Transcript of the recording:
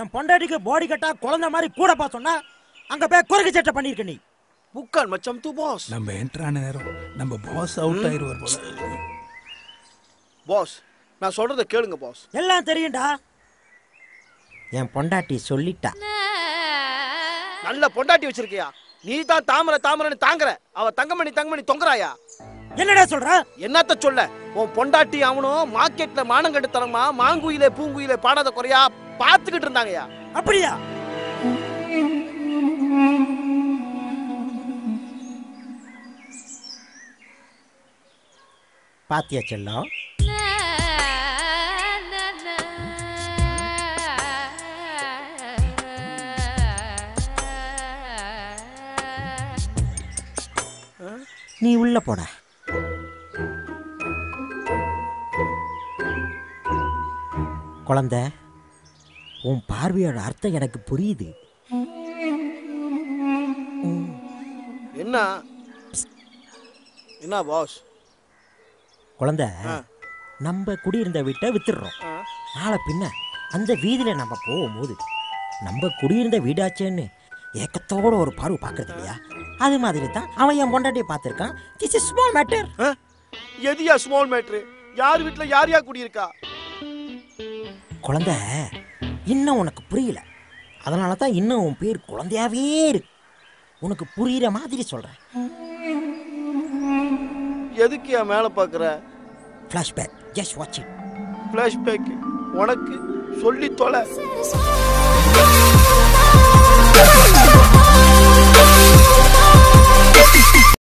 என் பொண்டாட்டிக்கு பாடி கட்டா குழந்தை மாதிரி கூட பார்த்தோன்னா அங்க போய் குறுக்கு சட்டை பண்ணிருக்க நீ Bukan macam tu bos. நம்ம என்ட்ரு ஆன நேரம் நம்ம பாஸ் அவுட் ஆயிருவார் போல பாஸ் நான் சொல்றத கேளுங்க பாஸ் எல்லாம் தெரியும்டா என் பொண்டாட்டி சொல்லிட்டா நல்ல பொண்டாட்டி வச்சிருக்கியா நீ தான் தாமரை தாமரைன்னு தாங்குற அவ தங்கமணி தங்கமணி தொங்குறாயா என்னடா சொல்ற என்னத்த சொல்ல உன் பொண்டாட்டி அவனும் மார்க்கெட்ல மானங்கட்டு தரமா மாங்குயிலே பூங்குயிலே பாடாத குறையா பார்த்துக்கிட்டு இருந்தாங்கயா அப்படியா பாத்தியா செல்லம் நீ உள்ள போடா குழந்தை உன் பார்வையோட அர்த்தம் எனக்கு புரியுது என்ன என்ன பாஸ் குழந்தை நம்ம குடியிருந்த வீட்டை வித்துடுறோம் நாளை பின்ன அந்த வீதியில நம்ம போகும்போது நம்ம குடியிருந்த வீடாச்சேன்னு ஏக்கத்தோட ஒரு பார்வை பார்க்கறது இல்லையா அது மாதிரி தான் அவன் என் பொண்டாட்டியை பார்த்துருக்கான் திஸ் இஸ் ஸ்மால் மேட்டர் எதியா ஸ்மால் மேட்ரு யார் வீட்ல யார் யார் குடியிருக்கா குழந்தை இன்னும் உனக்கு புரியல அதனால தான் இன்னும் உன் பேர் குழந்தையாவே இருக்கு உனக்கு புரியுற மாதிரி சொல்கிறேன் எதுக்கு என் மேல பாக்குற flashback just watch it flashback உனக்கு சொல்லி தொலை Satisfied.